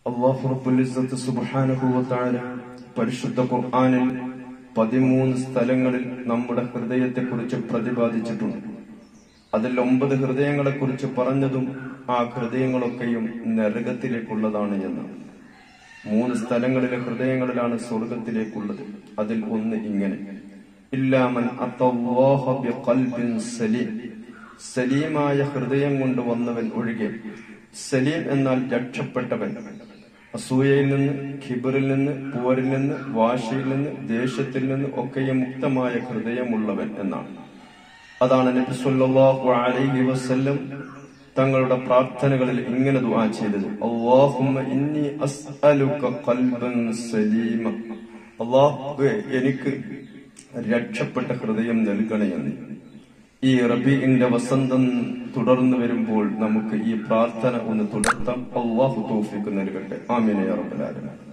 അള്ളാഹു റബ്ബുൽ ഇസ്സത്ത് സുബ്ഹാനഹു വ തആല പരിശുദ്ധ ഖുർആനിൽ പതിമൂന്ന് സ്ഥലങ്ങളിൽ നമ്മുടെ ഹൃദയത്തെക്കുറിച്ച് പ്രതിപാദിച്ചിട്ടുണ്ട് അതിൽ ഒമ്പത് ഹൃദയങ്ങളെക്കുറിച്ച് പറഞ്ഞതും ആ ഹൃദയങ്ങളൊക്കെയും നരകത്തിലേക്കുള്ളതാണ് എന്ന് മൂന്ന് സ്ഥലങ്ങളിലെ ഹൃദയങ്ങളിലാണ് സ്വർഗത്തിലേക്കുള്ളത് അതിൽ ഒന്ന് ഇങ്ങനെ ഇല്ലാമൻ അത്തല്ലാഹ ബിഖൽബിൻ സലീം സലീമായ ഹൃദയം കൊണ്ട് വന്നവൻ ഒഴികെ സലീം എന്നാൽ രക്ഷപ്പെട്ടവൻ അസൂയയിൽ നിന്ന് ഖിബറിൽ നിന്ന് പോരിൽ നിന്ന് വാശിയിൽ നിന്ന് ദേഷ്യത്തിൽ നിന്ന് ഒക്കെയും മുക്തമായ ഹൃദയമുള്ളവൻ എന്നാണ് അതാണ് നബി സല്ലല്ലാഹു അലൈഹി വസല്ലം തങ്ങളുടെ പ്രാർത്ഥനകളിൽ ഇങ്ങനെ ദുആ ചെയ്തത് അല്ലാഹുമ്മ ഇന്നി അസ്അലുക ഖൽബൻ സലീമ അല്ലാഹുവേ എനിക്ക് രക്ഷപ്പെട്ട ഹൃദയം നൽകണേ എന്ന് ഈ റബീഇന്റെ വസന്തം തുടർന്നു വരുമ്പോൾ നമുക്ക് ഈ പ്രാർത്ഥന ഒന്ന് തുടർത്താം അള്ളാഹു തൗഫീഖ് നൽകട്ടെ ആമീൻ യാ റബ്ബൽ ആലമീൻ